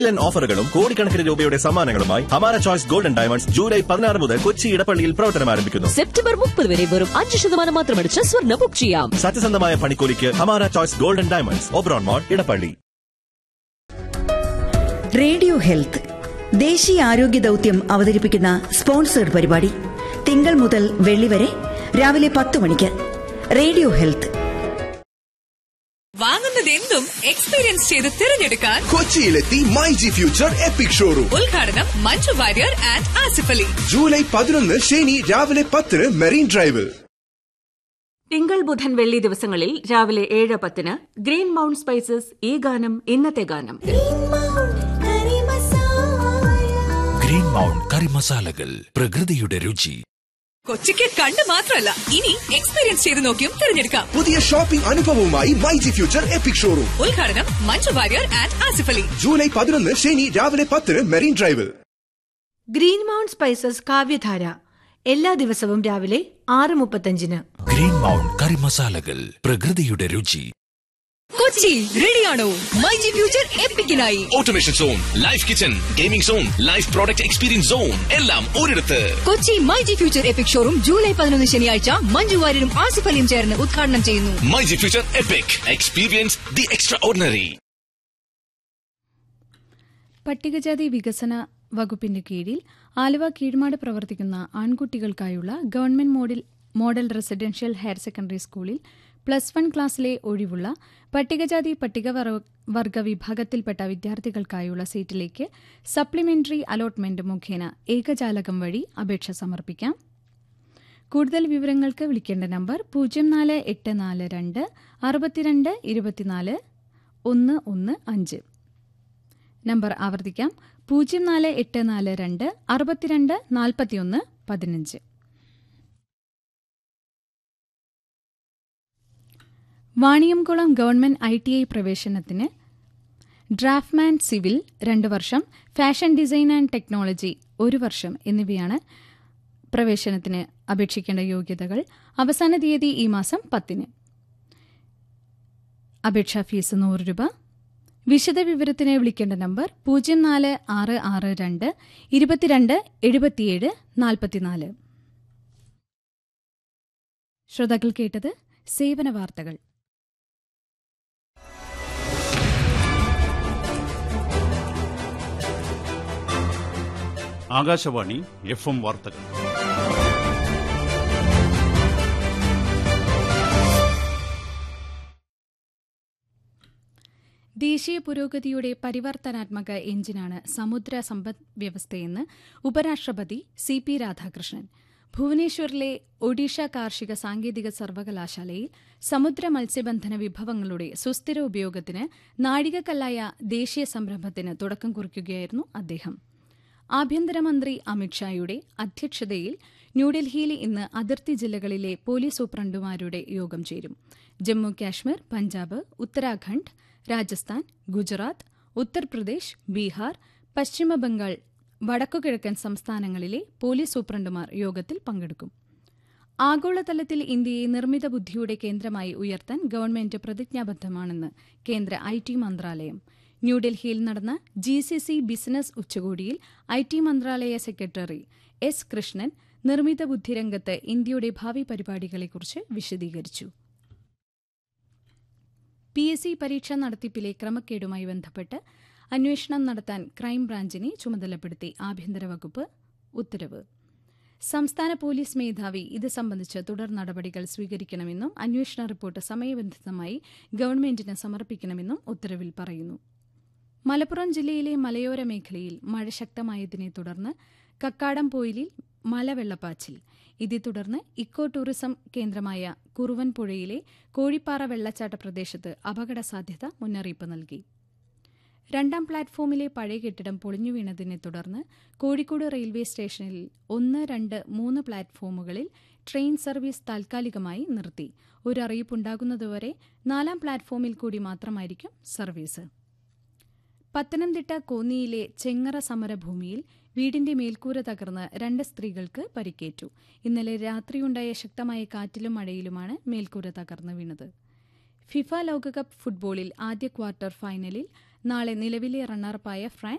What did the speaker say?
കിടിലൻ ഓഫറുകളും കോടിക്കണക്കിന് രൂപയുടെ സമ്മാനങ്ങളുമായി ഹമാര ചോയ്സ് ഗോൾഡൻ ഡയമണ്ട്സ് ജൂലൈ പതിനാറ് മുതൽ കൊച്ചി ഇടപ്പള്ളിയിൽ പ്രവർത്തനം ആരംഭിക്കുന്നു സെപ്റ്റംബർ മുപ്പത് വരെ വെറും അഞ്ച് ശതമാനം മാത്രമടിച്ച് സ്വർണ്ണ ബുക്ക് ചെയ്യാം സത്യസന്ധമായ പണിക്കൂലിക്ക് Hamara choice golden diamonds Oberon mall Edappally radio health ദേശീയ ആരോഗ്യ ദൗത്യം അവതരിപ്പിക്കുന്ന സ്പോൺസേഡ് പരിപാടി തിങ്കൾ മുതൽ വെള്ളി വരെ രാവിലെ പത്ത് മണിക്ക് റേഡിയോ ഹെൽത്ത് വാങ്ങുന്നതെന്തും എക്സ്പീരിയൻസ് ചെയ്ത് തിരഞ്ഞെടുക്കാൻ കൊച്ചിയിലെത്തി my G future epic showroom ഉദ്ഘാടനം മഞ്ജു വാര്യർ ആൻഡ് ആസിഫ് അലി ജൂലൈ പതിനൊന്ന് ശനി രാവിലെ പത്തിന് മെറീൻ ഡ്രൈവിൽ തിങ്കൾ ബുധൻ വെള്ളി ദിവസങ്ങളിൽ രാവിലെ ഏഴ് പത്തിന് ഗ്രീൻ മൗണ്ട് സ്പൈസസ് ഈ ഗാനം ഇന്നത്തെ ഗാനം ഗ്രീൻ മൗണ്ട് കറി മസാലകൾ പ്രകൃതിയുടെ രുചി കൊച്ചിക്ക് കണ്ട് മാത്രമല്ല ഇനി എക്സ്പീരിയൻസ് ചെയ്ത് നോക്കിയും തിരഞ്ഞെടുക്കാം പുതിയ ഷോപ്പിംഗ് അനുഭവവുമായി my G future epic showroom ഉദ്ഘാടനം മഞ്ജു വാര്യർ ആൻഡ് ആസിഫ് അലി ജൂലൈ പതിനൊന്ന് ശനി രാവിലെ പത്തിന് മെറീൻ ഡ്രൈവിൽ ഗ്രീൻ മൗണ്ട് സ്പൈസസ് കാവ്യധാര എല്ലാ ദിവസവും രാവിലെ ആറ് മുപ്പത്തഞ്ചിന് ഗ്രീൻ മൗണ്ട് കറി മസാലകൾ പ്രകൃതിയുടെ രുചി കൊച്ചി റെഡിയാണോ മൈ ജി ഫ്യൂച്ചർ എപ്പിക്കിനായി automation zone life kitchen gaming zone life product experience zone എല്ലാം ഒരിടത്ത് Kochi my G future epic showroom July പതിനൊന്ന് ശനിയാഴ്ച മഞ്ജു വാര്യരും ആസിഫ് അലിയും ചേർന്ന് ഉദ്ഘാടനം ചെയ്യുന്നു my G future epic experience the extraordinary പട്ടികജാതി വികസന വകുപ്പിന്റെ കീഴിൽ ആലുവ കീഴ്മാട് പ്രവർത്തിക്കുന്ന ആൺകുട്ടികൾക്കായുള്ള government model model residential higher secondary സ്കൂളിൽ പ്ലസ് വൺ ക്ലാസ്സിലെ ഒഴിവുള്ള പട്ടികജാതി പട്ടികവർഗ വിഭാഗത്തിൽപ്പെട്ട വിദ്യാർത്ഥികൾക്കായുള്ള സീറ്റിലേക്ക് സപ്ലിമെന്ററി അലോട്ട്മെന്റ് മുഖേന ഏകജാലകം വഴി അപേക്ഷ സമർപ്പിക്കാം കൂടുതൽ വിവരങ്ങൾക്ക് വിളിക്കേണ്ട നമ്പർ പൂജ്യം നാല് എട്ട് നാല് രണ്ട് അറുപത്തിരണ്ട് ഇരുപത്തിനാല് ഒന്ന് ഒന്ന് അഞ്ച് നമ്പർ ആവർത്തിക്കാം പൂജ്യം നാല് എട്ട് നാല് രണ്ട് അറുപത്തിരണ്ട് നാൽപ്പത്തിയൊന്ന് പതിനഞ്ച് Vaniyamkulam government I T I പ്രവേശനത്തിന് ഡ്രാഫ്റ്റ്മാൻ സിവിൽ രണ്ട് വർഷം ഫാഷൻ ഡിസൈൻ ആൻഡ് ടെക്നോളജി ഒരു വർഷം എന്നിവയാണ് പ്രവേശനത്തിന് അപേക്ഷിക്കേണ്ട യോഗ്യതകൾ അവസാന തീയതി ഈ മാസം പത്തിന് അപേക്ഷാ ഫീസ് നൂറ് രൂപ വിശദവിവരത്തിന് വിളിക്കേണ്ട നമ്പർ പൂജ്യം നാല് ആറ് ആറ് രണ്ട് ഇരുപത്തിരണ്ട് എഴുപത്തിയേഴ് നാൽപ്പത്തിനാല് ശ്രോതാക്കൾ കേട്ടത് സേവന വാർത്തകൾ ആകാശവാണി എഫ് എം വാർത്തകൾ ദേശീയ പുരോഗതിയുടെ പരിവർത്തനാത്മക എഞ്ചിനാണ് സമുദ്ര സമ്പദ് വ്യവസ്ഥയെന്ന് ഉപരാഷ്ട്രപതി സി പി രാധാകൃഷ്ണൻ ഭുവനേശ്വറിലെ ഒഡീഷ കാർഷിക സാങ്കേതിക സർവകലാശാലയിൽ സമുദ്ര മത്സ്യബന്ധന വിഭവങ്ങളുടെ സുസ്ഥിര ഉപയോഗത്തിന് നാഴികക്കല്ലായ ദേശീയ സംരംഭത്തിന് തുടക്കം കുറിക്കുകയായിരുന്നു അദ്ദേഹം ആഭ്യന്തരമന്ത്രി അമിത്ഷായുടെ അധ്യക്ഷതയിൽ ന്യൂഡൽഹിയിൽ ഇന്ന് അതിർത്തി ജില്ലകളിലെ പോലീസ് സൂപ്രണ്ടുമാരുടെ യോഗം ചേരും ജമ്മു കാശ്മീർ പഞ്ചാബ് ഉത്തരാഖണ്ഡ് രാജസ്ഥാൻ ഗുജറാത്ത് ഉത്തർപ്രദേശ് ബീഹാർ പശ്ചിമബംഗാൾ വടക്കുകിഴക്കൻ സംസ്ഥാനങ്ങളിലെ പോലീസ് സൂപ്രണ്ടുമാർ യോഗത്തിൽ പങ്കെടുക്കും ആഗോളതലത്തിൽ ഇന്ത്യയെ നിർമ്മിത ബുദ്ധിയുടെ കേന്ദ്രമായി ഉയർത്താൻ ഗവൺമെന്റ് പ്രതിജ്ഞാബദ്ധമാണെന്ന് കേന്ദ്ര ഐ ടി മന്ത്രാലയം ന്യൂഡൽഹിയിൽ നടന്ന ജി സി സി ബിസിനസ് ഉച്ചകോടിയിൽ ഐ ടി മന്ത്രാലയ സെക്രട്ടറി എസ് കൃഷ്ണൻ നിർമ്മിത ബുദ്ധി രംഗത്ത് ഇന്ത്യയുടെ ഭാവി പരിപാടികളെക്കുറിച്ച് വിശദീകരിച്ചു പി എസ് സി പരീക്ഷാ നടത്തിപ്പിലെ ക്രമക്കേടുമായി ബന്ധപ്പെട്ട് അന്വേഷണം നടത്താൻ ക്രൈംബ്രാഞ്ചിനെ ചുമതലപ്പെടുത്തി ആഭ്യന്തര വകുപ്പ് ഉത്തരവ് സംസ്ഥാന പോലീസ് മേധാവി ഇത് സംബന്ധിച്ച് തുടർ നടപടികൾ സ്വീകരിക്കണമെന്നും അന്വേഷണ റിപ്പോർട്ട് സമയബന്ധിതമായി ഗവൺമെന്റിന് സമർപ്പിക്കണമെന്നും ഉത്തരവിൽ പറയുന്നു മലപ്പുറം ജില്ലയിലെ മലയോര മേഖലയിൽ മഴ ശക്തമായതിനെ തുടർന്ന് കക്കാടംപൊയിലിൽ മലവെള്ളപ്പാച്ചിൽ ഇതേ തുടർന്ന് ഇക്കോ ടൂറിസം കേന്ദ്രമായ കുറുവൻ പുഴയിലെ കോഴിപ്പാറ വെള്ളച്ചാട്ട പ്രദേശത്ത് അപകട സാധ്യത മുന്നറിയിപ്പ് നൽകി രണ്ടാം പ്ലാറ്റ്ഫോമിലെ പഴയ കെട്ടിടം പൊളിഞ്ഞു വീണതിനെ തുടർന്ന് കോഴിക്കോട് റെയിൽവേ സ്റ്റേഷനിൽ ഒന്ന് രണ്ട് മൂന്ന് പ്ലാറ്റ്ഫോമുകളിൽ ട്രെയിൻ സർവീസ് താൽക്കാലികമായി നിർത്തി ഒരു അറിയിപ്പുണ്ടാകുന്നതുവരെ നാലാം പ്ലാറ്റ്ഫോമിൽ കൂടി മാത്രമായിരിക്കും സർവീസ് പത്തനംതിട്ട കോന്നിയിലെ ചെങ്ങറ സമരഭൂമിയിൽ വീടിന്റെ മേൽക്കൂര തകർന്ന് രണ്ട് സ്ത്രീകൾക്ക് പരിക്കേറ്റു ഇന്നലെ രാത്രിയുണ്ടായ ശക്തമായ കാറ്റിലും മഴയിലുമാണ് മേൽക്കൂര തകർന്നു വീണത് ഫിഫ ലോകകപ്പ് ഫുട്ബോളിൽ ആദ്യ ക്വാർട്ടർ ഫൈനലിൽ നാളെ നിലവിലെ റണ്ണറപ്പായ ഫ്രാൻസ്